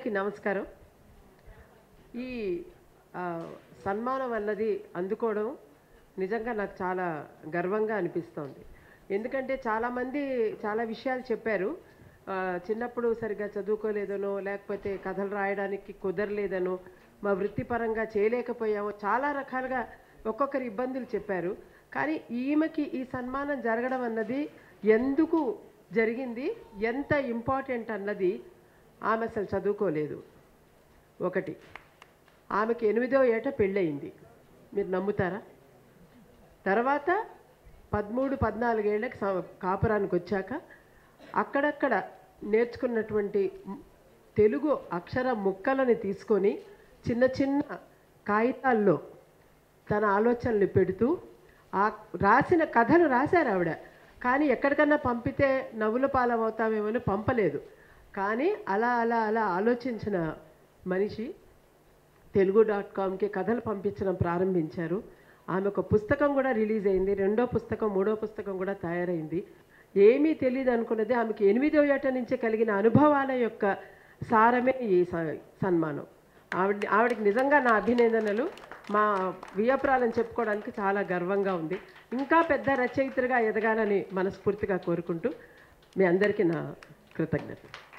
అందరికీ నమస్కారం ఈ ఆ, సన్మానం అన్నది అందుకోవడం నిజంగా నాకు చాలా గర్వంగా అనిపిస్తోంది ఎందుకంటే చాలామంది చాలా విషయాలు చెప్పారు ఆ, చిన్నప్పుడు సరిగ్గా చదువుకోలేదనో లేకపోతే కథలు రాయడానికి కుదరలేదనో మా వృత్తిపరంగా చేయలేకపోయామో చాలా రకాలుగా ఒక్కొక్కరి ఇబ్బందులు చెప్పారు కానీ ఈమెకి ఈ సన్మానం జరగడం అన్నది ఎందుకు జరిగింది ఎంత ఇంపార్టెంట్ అన్నది ఆమె అసలు చదువుకోలేదు ఒకటి ఆమెకి ఎనిమిదో ఏట పెళ్ళయింది మీరు నమ్ముతారా తర్వాత పదమూడు పద్నాలుగేళ్లకి స- కాపురానికి వచ్చాక అక్కడక్కడ నేర్చుకున్నటువంటి మ్- తెలుగు అక్షర ముక్కలని తీసుకొని చిన్న చిన్న కాగితాల్లో తన ఆలోచనలు పెడుతూ ఆ రాసిన కథలు రాశారు ఆవిడ కానీ ఎక్కడికన్నా పంపితే నవ్వుల పాలవుతామేమని పంపలేదు కానీ అలా అలా అలా ఆలోచించిన మనిషి తెలుగు డాట్ కామ్కి కథలు పంపించడం ప్రారంభించారు ఆమె ఒక పుస్తకం కూడా రిలీజ్ అయింది రెండో పుస్తకం మూడో పుస్తకం కూడా తయారైంది ఏమీ తెలియదు అనుకున్నది ఆమెకి ఎనిమిదో ఏట నుంచి కలిగిన అనుభవాల యొక్క సారమే ఈ స- సన్మానం ఆవిడ ఆవిడకి నిజంగా నా అభినందనలు మా వియప్రాలను చెప్పుకోవడానికి చాలా గర్వంగా ఉంది ఇంకా పెద్ద రచయిత్రిగా ఎదగాలని మనస్ఫూర్తిగా కోరుకుంటూ మీ అందరికీ నా కృతజ్ఞతలు